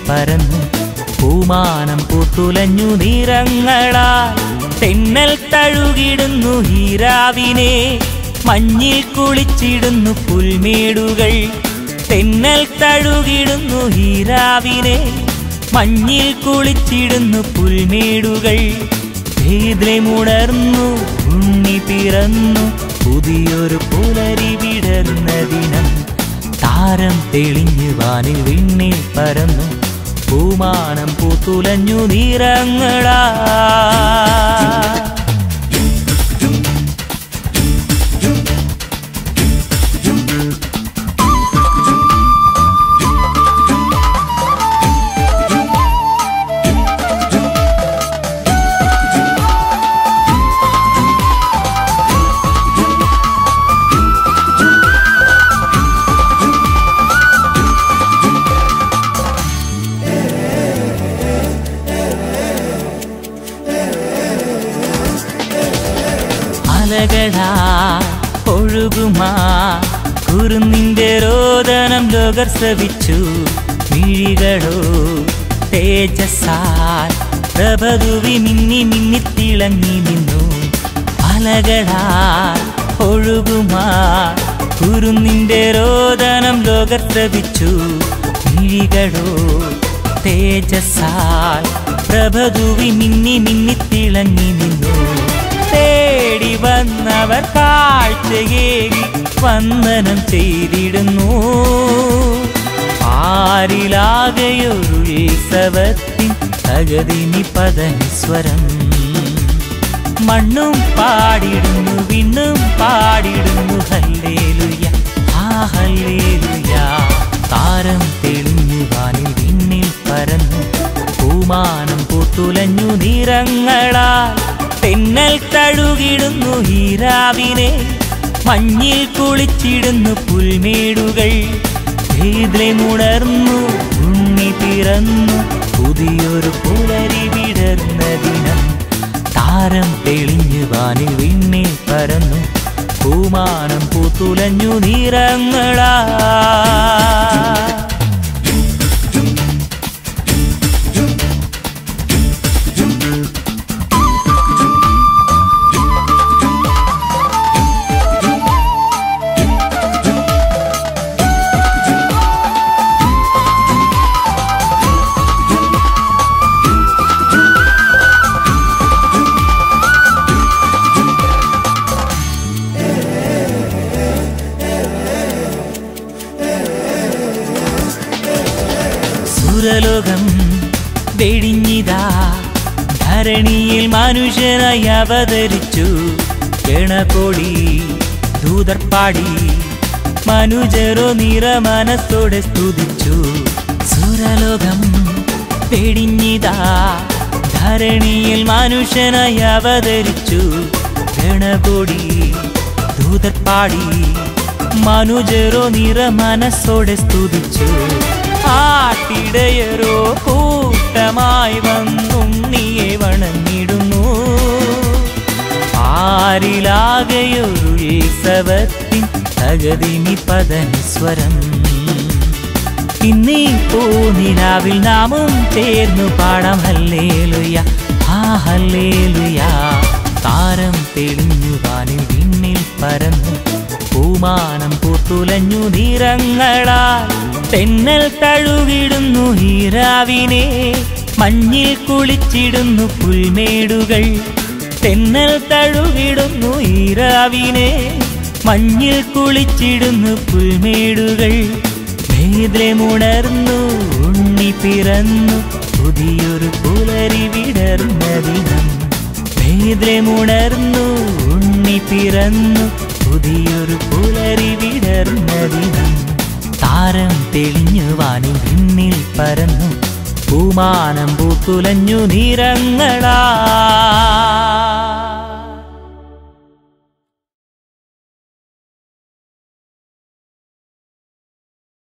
പരന്നു പൂമാനം പൂത്തുലഞ്ഞു നിറങ്ങളാൽ തെന്നൽ തഴുകിടുന്നു ഹീരാവിനെ മഞ്ഞിൽ കുളിച്ചിടുന്നു പുൽമേടുകൾ തെന്നൽ തഴുകിടുന്നു ഹീരാവിനെ മഞ്ഞിൽ കുളിച്ചിടുന്നു പുൽമേടുകൾ ഭേദ്രമുണർന്നു ഉണ്ണി പിറന്നു പുതിയൊരു പുലരി വിടർന്ന ദിനം താരം തെളിഞ്ഞു വാനിൽ വിണ്ണിൽ പരന്നു പൂമാനം പൂത്തുലഞ്ഞു നിറങ്ങളാ അലകളാ ഒഴുകുമാ കുറുന്നിന്റെ രോദനം ലോകർ ശ്രവിച്ചു മിഴികളോ തേജസ്സാൽ പ്രഭതുവി മിന്നി മിന്നി തിളങ്ങി നിന്നു അലകളാ ഒഴുകുമാ കുറുന്നിന്റെ രോദനം ലോകർ ശ്രവിച്ചു മിഴികളോ തേജസ്സാൽ പ്രഭതുവി മിന്നി മിന്നി തിളങ്ങി നിന്നു തേടി വന്നവർ കാഴ്ചയേകി വന്ദനം ചെയ്തിടുന്നു ആരിലാകെയൊരു ഉത്സവത്തിൻ തകതിനി പദനിസ്വരം മണ്ണും പാടിടുന്നു വിണ്ണും പാടിടുന്നു ഹല്ലേലുയ ആ ഹല്ലേലുയ താരം തെളിഞ്ഞു വാനിൽ വിണ്ണിൽ പരന്നു പൂമാനം പൂത്തുലഞ്ഞു നിറങ്ങളാൽ തെന്നൽ തഴുകിടുന്നു ഹീരാവിനെ മഞ്ഞിൽ കുളിച്ചിടുന്നു പുൽമേടുകൾ ഭേദ്രമുണർന്നു ഉണ്ണി പിറന്നു പുതിയൊരു പുലരി വിടർന്ന ദിനം താരം തെളിഞ്ഞു വാനിൽ വിണ്ണിൽ പരന്നു പൂമാനം പൂത്തുലഞ്ഞു നിറങ്ങളാ സുരലോകം വെടിഞ്ഞിതാ ധരണിയിൽ മനുഷ്യനായി അവതരിച്ചു ഗണകോടി ദൂതർപ്പാടി മനുജരോ നിറ മനസ്സോടെ സ്തുതിച്ചു സുരലോകം വെടിഞ്ഞിതാ ധരണിയിൽ മനുഷ്യനായി അവതരിച്ചു ഗണകോടി ദൂതർപ്പാടി മനുജരോ നിറ മനസ്സോടെ സ്തുതിച്ചു ആട്ടിടയരോ കൂട്ടമായി വന്നുണ്ണിയെ വണങ്ങിടുന്നു ആരിലാകെയൊരു ഉത്സവത്തിൻ തകതിനി പദനിസ്വരം ഇന്നീ പൂനിലാവിൽ നാമും ചേർന്നു പാടാം ഹല്ലേലുയ ആ ഹല്ലേലുയ താരം തെളിഞ്ഞു വാനിൽ വിണ്ണിൽ പരന്നു പൂമാനം പൂത്തുലഞ്ഞു നിറങ്ങളാൽ തെന്നൽ തഴുകിടുന്നു ഹീരാവിനെ മഞ്ഞിൽ കുളിച്ചിടുന്നു പുൽമേടുകൾ തെന്നൽ തഴുകിടുന്നു ഹീരാവിനെ മഞ്ഞിൽ കുളിച്ചിടുന്നു പുൽമേടുകൾ ഭേദ്രമുണർന്നു ഉണ്ണി പിറന്നു പുതിയൊരു പുലരി വിടർന്ന ദിനം ഭേദ്രമുണർന്നു ഉണ്ണി പിറന്നു പുതിയൊരു പുലരി വിടർന്ന ദിനം താരം തെളിഞ്ഞു വാനിൽ വിണ്ണിൽ പരന്നു പൂമാനം പൂത്തുലഞ്ഞു നിറങ്ങളാ